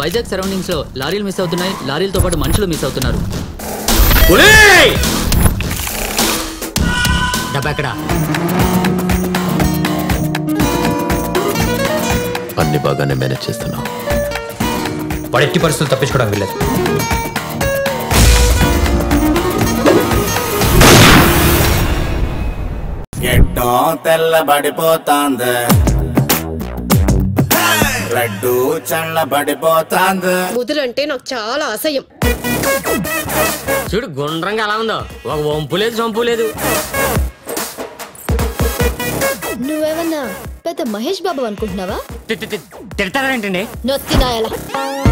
Vizag surroundings లో లారీలు miss అవుతున్నాయి లారీలతో పాటు మనుషులు మిస్ అవుతున్నారు డబ్బా ఎక్కడ అన్ని బాగానే మేనేజ్ చేస్తున్నావు వాడు ఎట్టి పరిస్థితులు తప్పించుకోవడానికి వెళ్ళదు ఎట్టో తెల్లబడిపోతాంది రెడ్డు చల్లబడిపోతాంది ముదురంటే నాకు చాలా అసహ్యం చూడు గుండ్రంగా ఎలా ఉందో ఒక వంపు లేదు సొంపు లేదు నువ్వేమన్నా పెద్ద మహేష్ బాబు అనుకుంటున్నావా తి- తి- తి- తిడతారేంటండి నొత్తి నాయలా